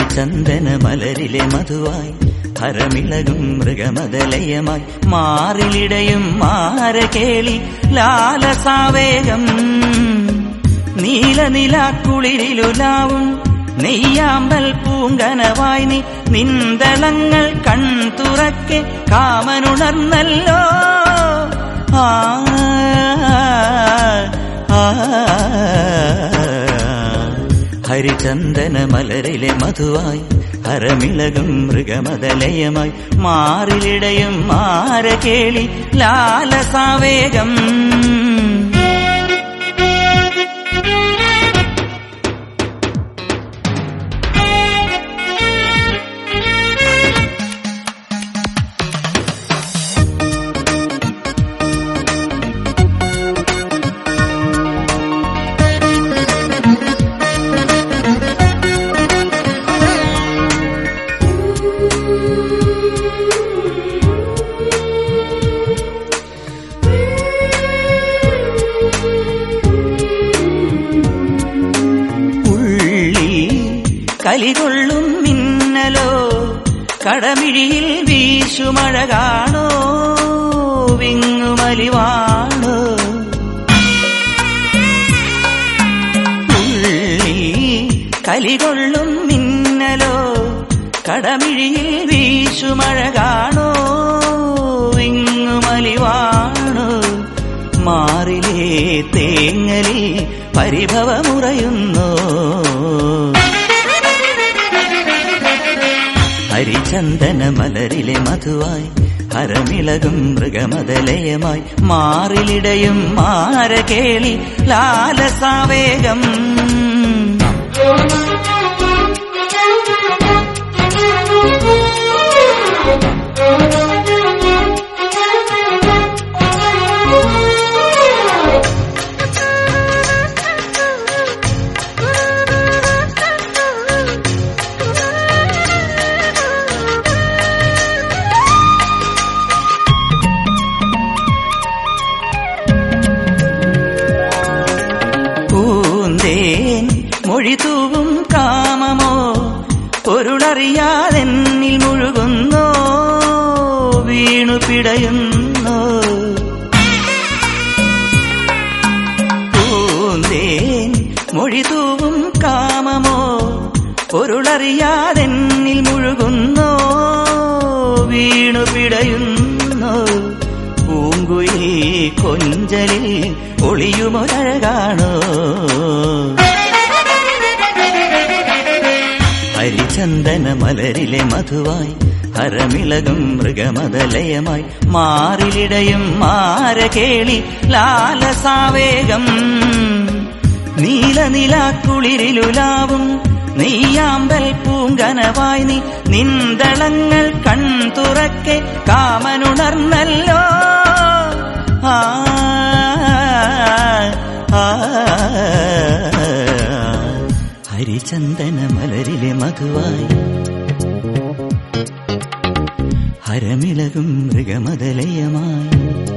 ഹരിചന്ദന മലരിലെ മധുവായി ഹരമിളകും മൃഗമതലയമായി മാറിലിടയും മാരകേളി ലാലസാവേഗം നീലനിലാക്കുളിരിലുലാവും നെയ്യാമ്പൽ പൂങ്കനവായി നീ നിന്തളങ്ങൾ കൺ തുറക്കെ കാമനുണർന്നല്ലോ ആ ആ ഹരിചന്ദന മലരിലെ മധുവായി ഹരമിളകും മൃഗമതലയമായി മാറിലിടയും മാരകേളി ലാലസാവേഗം ഉള്ളിൽ കലികൊള്ളും മിന്നലോ കടമിഴിയിൽ വീശുമഴ കാണോ വിങ്ങുമലിവാണോ ഉള്ളിൽ കലികൊള്ളും മിന്നലോ കടമിഴിയിൽ വീശുമഴ കാണോ വിങ്ങുമലിവാണോ മാറിലേ തേങ്ങലിൽ പരിഭവമുറയുന്നു ഹരിചന്ദന മലരിലെ മധുവായി ഹരമിളകും മൃഗമതലയമായി മാറിലിടയും മാരകേളി ലാലസാവേഗം പൂന്തേൻ മൊഴി തൂവും കാമമോ പൊരുളറിയാതെന്നിൽ മുഴുകുന്നോ വീണു പിടയുന്നോ പൂന്തേൻ മൊഴി തൂവും കാമമോ പൊരുളറിയാതെന്നിൽ മുഴുകുന്നോ വീണു പിടയുന്നോ പൂങ്കുയിൽ കൊഞ്ചലിൽ ഒളിയുമൊരഴകാണോ ഹരിചന്ദന മലരിലെ മധുവായി ഹരമിളകും മൃഗമതലയമായി മാറിലിടയും മാരകേളി ലാലസാവേഗം നീലനിലാക്കുളിരിലുലാവും നെയ്യാമ്പൽ പൂങ്കനവായി നീ നിന്തളങ്ങൾ കൺ തുറക്കെ കാമനുണർന്നല്ലോ ആ ആ ഹരിചന്ദന മലരിലെ മധുവായി ഹരമിളകും മൃഗമതലയമായി